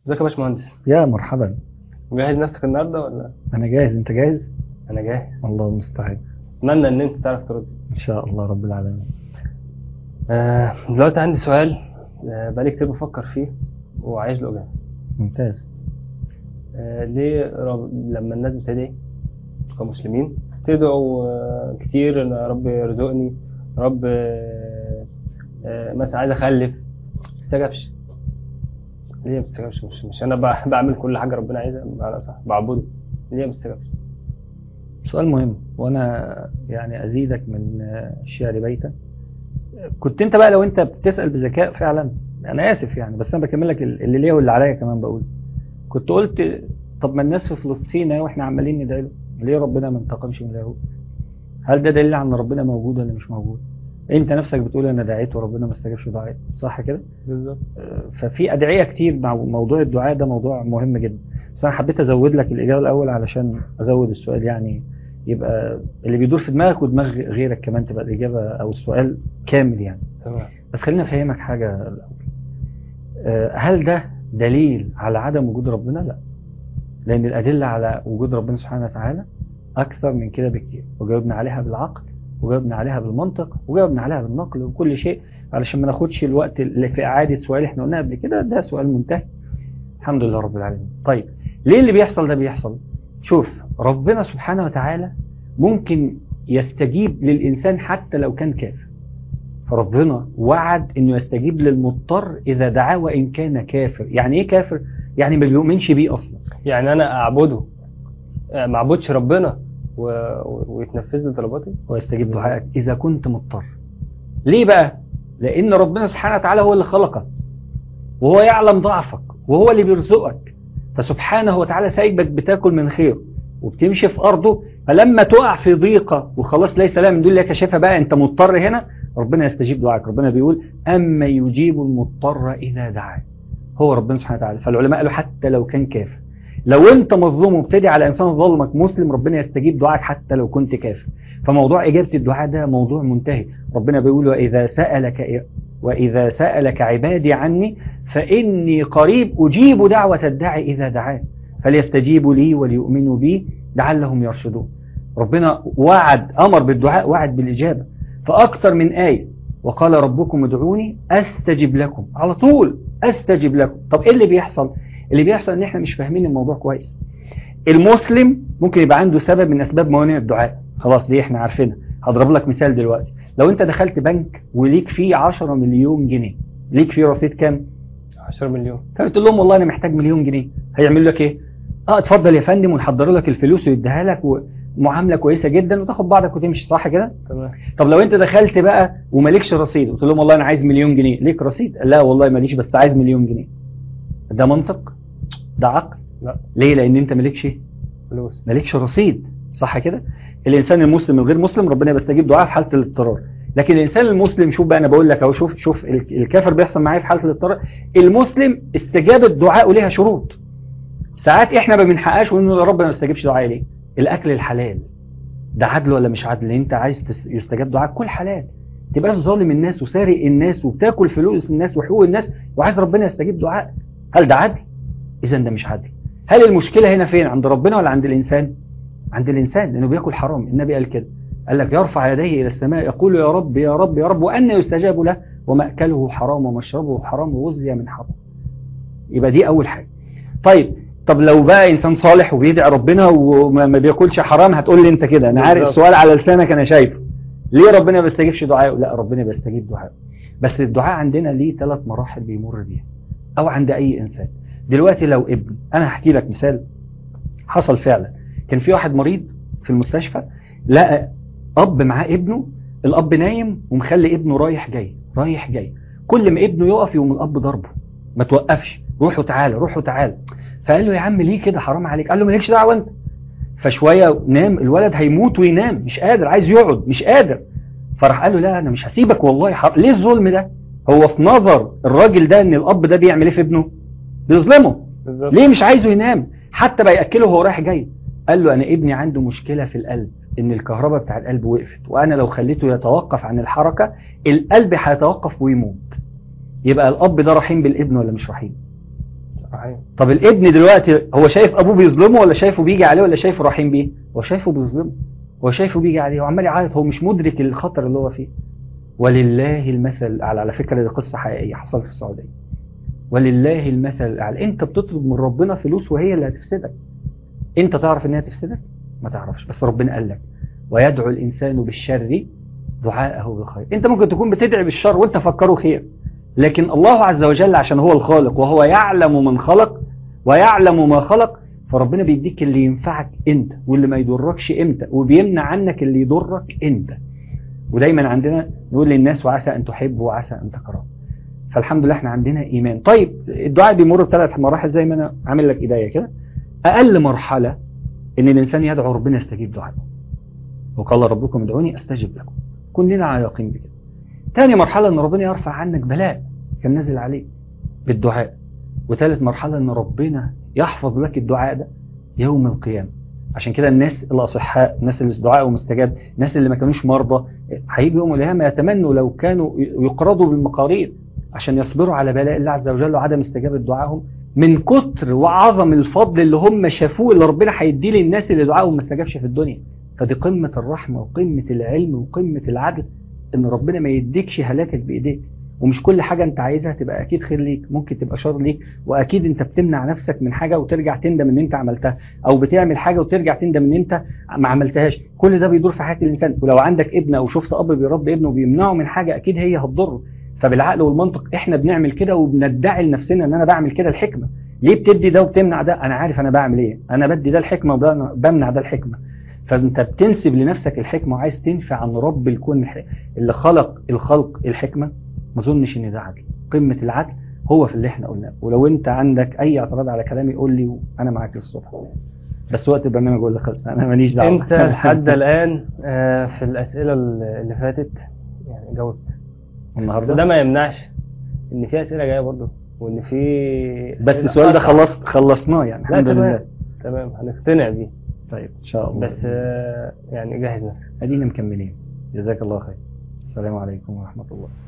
ازيك يا باشمهندس يا مرحبا مجهز نفسك النهارده ولا انا جاهز انت جاهز انا جاهز الله المستعان اتمنى ان انت تعرف ترد ان شاء الله رب العالمين آه دلوقتي عندي سؤال آه بقالي كتير بفكر فيه وعايز له اجابه ممتاز آه ليه رب... لما الناس بتدعي كمسلمين تدعوا آه كتير ان يا رب يرزقني يا رب آه آه مثلا عايز اخلف ما تستجابش ليه ما بتستجابش مش, مش انا ب- بعمل كل حاجه ربنا عايزها بمعنى صح بعبده ليه ما بتستجابش سؤال مهم وانا يعني ازيدك من الشعر بيتا كنت انت بقى لو انت بتسأل بذكاء فعلا انا اسف يعني بس انا بكمل لك اللي ليا واللي عليا كمان بقول كنت قلت طب ما الناس في فلسطين اهي واحنا عمالين ندعي له ليه ربنا ما انتقمش من اليهود هل ده دليل على ان ربنا موجود ولا مش موجود انت نفسك بتقول انا دعيت وربنا ما استجابش دعائي صح كده بالظبط ففي ادعيه كتير مع موضوع الدعاء ده موضوع مهم جدا بس انا حبيت ازود لك الاجابه الاول علشان ازود السؤال يعني يبقى اللي بيدور في دماغك ودماغ غيرك كمان تبقى الاجابه او السؤال كامل يعني تمام بس خليني افهمك حاجه الاول آه، هل ده دليل على عدم وجود ربنا لا لان الادله على وجود ربنا سبحانه وتعالى اكثر من كده بكتير وجاوبنا عليها بالعقل وجاوبنا عليها بالمنطق وجاوبنا عليها بالنقل وكل شيء علشان ما ناخدش الوقت اللي في اعاده سؤال احنا قلناه قبل كده ده سؤال منتهي الحمد لله رب العالمين طيب ليه اللي بيحصل ده بيحصل شوف ربنا سبحانه وتعالى ممكن يستجيب للإنسان حتى لو كان كافر فربنا وعد انه يستجيب للمضطر اذا دعاه وان كان كافر يعني ايه كافر يعني ما بيؤمنش بيه اصلا يعني انا اعبده آه، ما اعبدش ربنا و... و- ويتنفذ لي طلباتي ويستجيب دعائك اذا كنت مضطر ليه بقى لان ربنا سبحانه وتعالى هو اللي خلقك وهو يعلم ضعفك وهو اللي بيرزقك فسبحانه وتعالى سايبك بتاكل من خيره وبتمشي في ارضه فلما تقع في ضيقه وخلاص ليس لها من دون الله كشفها بقى انت مضطر هنا ربنا يستجيب دعائك ربنا بيقول اما يجيب المضطر اذا دعاه هو ربنا سبحانه وتعالى فالعلماء قالوا حتى لو كان كافر لو انت مظلوم وبتدعي على انسان ظلمك مسلم ربنا يستجيب دعائك حتى لو كنت كافر فموضوع اجابه الدعاء ده موضوع منتهي ربنا بيقول واذا سالك واذا سالك عبادي عني فاني قريب اجيب دعوه الداعي اذا دعان فليستجيبوا لي وليؤمنوا بي لعلهم يرشدون ربنا وعد امر بالدعاء وعد بالاجابه فاكثر من ايه وقال ربكم ادعوني استجب لكم على طول استجب لكم طب ايه اللي بيحصل اللي بيحصل ان احنا مش فاهمين الموضوع كويس المسلم ممكن يبقى عنده سبب من اسباب موانع الدعاء خلاص دي احنا عارفينها هضرب لك مثال دلوقتي لو انت دخلت بنك وليك فيه 10 مليون جنيه ليك فيه رصيد كام 10 مليون فقلت لهم والله انا محتاج مليون جنيه هيعملوا لك ايه اه اتفضل يا فندم ونحضر لك الفلوس ويديها لك ومعامله كويسه جدا وتاخد بعضك وتمشي صح كده تمام طب لو انت دخلت بقى ومالكش رصيد قلت لهم والله انا عايز مليون جنيه ليك رصيد لا والله ماليش بس عايز مليون جنيه ده منطق ده عقل لا ليه لان انت مالكش ايه فلوس مالكش رصيد صح كده الانسان المسلم الغير مسلم ربنا بيستجيب دعاء في حاله الاضطرار لكن الانسان المسلم شوف بقى انا بقول لك اهو شوف شوف ال- الكافر بيحصل معايا في حاله الاضطرار المسلم استجابه دعائه ليها شروط ساعات احنا ما بنحققش ونقول يا رب ما استجبش دعائي ليه الاكل الحلال ده عدل ولا مش عدل انت عايز تس- يستجاب دعائك كل حلال تبقاش ظالم الناس وسارق الناس وبتاكل فلوس الناس وحقوق الناس وعايز ربنا يستجيب دعائك هل ده عدل اذا ده مش عدل هل المشكله هنا فين عند ربنا ولا عند الانسان عند الانسان لانه بياكل حرام النبي قال كده قال لك يرفع يديه الى السماء يقول يا رب يا رب يا رب وان يستجاب له وماكله حرام ومشربه حرام وغذي من حرام يبقى دي اول حاجه طيب طب لو بقى انسان صالح وبيدعي ربنا وما ما بياكلش حرام هتقول لي انت كده انا عارف بالظبط. السؤال على لسانك انا شايفه ليه ربنا ما بيستجيبش دعائه لا ربنا بيستجيب دعائه بس الدعاء عندنا ليه ثلاث مراحل بيمر بيها او عند اي انسان دلوقتي لو ابن انا هحكي لك مثال حصل فعلا كان في واحد مريض في المستشفى لقى اب معاه ابنه الاب نايم ومخلي ابنه رايح جاي رايح جاي كل ما ابنه يقف يقوم الاب ضربه ما توقفش روحوا تعالى روحوا تعالى فقال له يا عم ليه كده حرام عليك قال له مالكش دعوه انت فشويه نام الولد هيموت وينام مش قادر عايز يقعد مش قادر فراح قال له لا انا مش هسيبك والله حر... ليه الظلم ده هو في نظر الراجل ده ان الاب ده بيعمل ايه في ابنه بيظلمه بالظبط ليه مش عايزه ينام حتى بقى ياكله وهو رايح جاي قال له انا ابني عنده مشكله في القلب ان الكهرباء بتاع القلب وقفت وانا لو خليته يتوقف عن الحركه القلب هيتوقف ويموت يبقى الاب ده رحيم بالابن ولا مش رحيم رحيم طب الابن دلوقتي هو شايف ابوه بيظلمه ولا شايفه بيجي عليه ولا شايفه رحيم بيه هو شايفه بيظلمه هو شايفه بيجي عليه وعمال يعيط هو مش مدرك الخطر اللي هو فيه ولله المثل الاعلى على فكره دي قصه حقيقيه حصلت في السعوديه ولله المثل الاعلى انت بتطلب من ربنا فلوس وهي اللي هتفسدك انت تعرف ان هي تفسدك ما تعرفش بس ربنا قال لك ويدعو الانسان بالشر دعاءه بالخير انت ممكن تكون بتدعي بالشر وانت فكره خير لكن الله عز وجل عشان هو الخالق وهو يعلم من خلق ويعلم ما خلق فربنا بيديك اللي ينفعك انت واللي ما يضركش امتى وبيمنع عنك اللي يضرك انت ودايما عندنا نقول للناس وعسى ان تحبوا وعسى ان تكرهوا فالحمد لله احنا عندنا ايمان طيب الدعاء بيمر بثلاث مراحل زي ما انا عامل لك ايديا كده اقل مرحله ان الانسان يدعو ربنا يستجيب دعائه وقال ربكم ادعوني استجب لكم كلنا على يقين بكده تاني مرحله ان ربنا يرفع عنك بلاء كان نازل عليك بالدعاء وثالث مرحله ان ربنا يحفظ لك الدعاء ده يوم القيامه عشان كده الناس الاصحاء الناس اللي دعائهم مستجاب الناس اللي ما كانوش مرضى هيجي يوم القيامه يتمنوا لو كانوا يقرضوا بالمقاريض عشان يصبروا على بلاء الله عز وجل وعدم استجابه دعائهم من كتر وعظم الفضل اللي هم شافوه اللي ربنا هيديه للناس اللي دعائهم ما استجابش في الدنيا فدي قمه الرحمه وقمه العلم وقمه العدل ان ربنا ما يديكش هلاكك بايديك ومش كل حاجة انت عايزها تبقى اكيد خير ليك ممكن تبقى شر ليك واكيد انت بتمنع نفسك من حاجة وترجع تندم ان انت عملتها او بتعمل حاجة وترجع تندم ان انت ما عملتهاش كل ده بيدور في حياة الانسان ولو عندك ابن او شفت اب بيربي ابنه وبيمنعه من حاجة اكيد هي هتضره فبالعقل والمنطق احنا بنعمل كده وبندعي لنفسنا ان انا بعمل كده الحكمة ليه بتدي ده وبتمنع ده انا عارف انا بعمل ايه انا بدي ده الحكمة وبمنع ده الحكمة فانت بتنسب لنفسك الحكمة وعايز تنفع عن رب الكون اللي خلق الخلق الحكمة ما اظنش ان ده عدل قمه العدل هو في اللي احنا قلناه ولو انت عندك اي اعتراض على كلامي قول لي وانا معاك للصبح بس وقت البرنامج هو اللي خلص انا ماليش دعوه انت لحد الان آه، في الاسئله اللي فاتت يعني جاوبت بس النهارده ده ما يمنعش ان في اسئله جايه برضه وان في بس أسئلة السؤال ده أصعب. خلص خلصناه يعني لا الحمد تمام لله تمام هنقتنع بيه طيب ان شاء الله بس آه، يعني جهز نفسك ادينا مكملين جزاك الله خير السلام عليكم ورحمه الله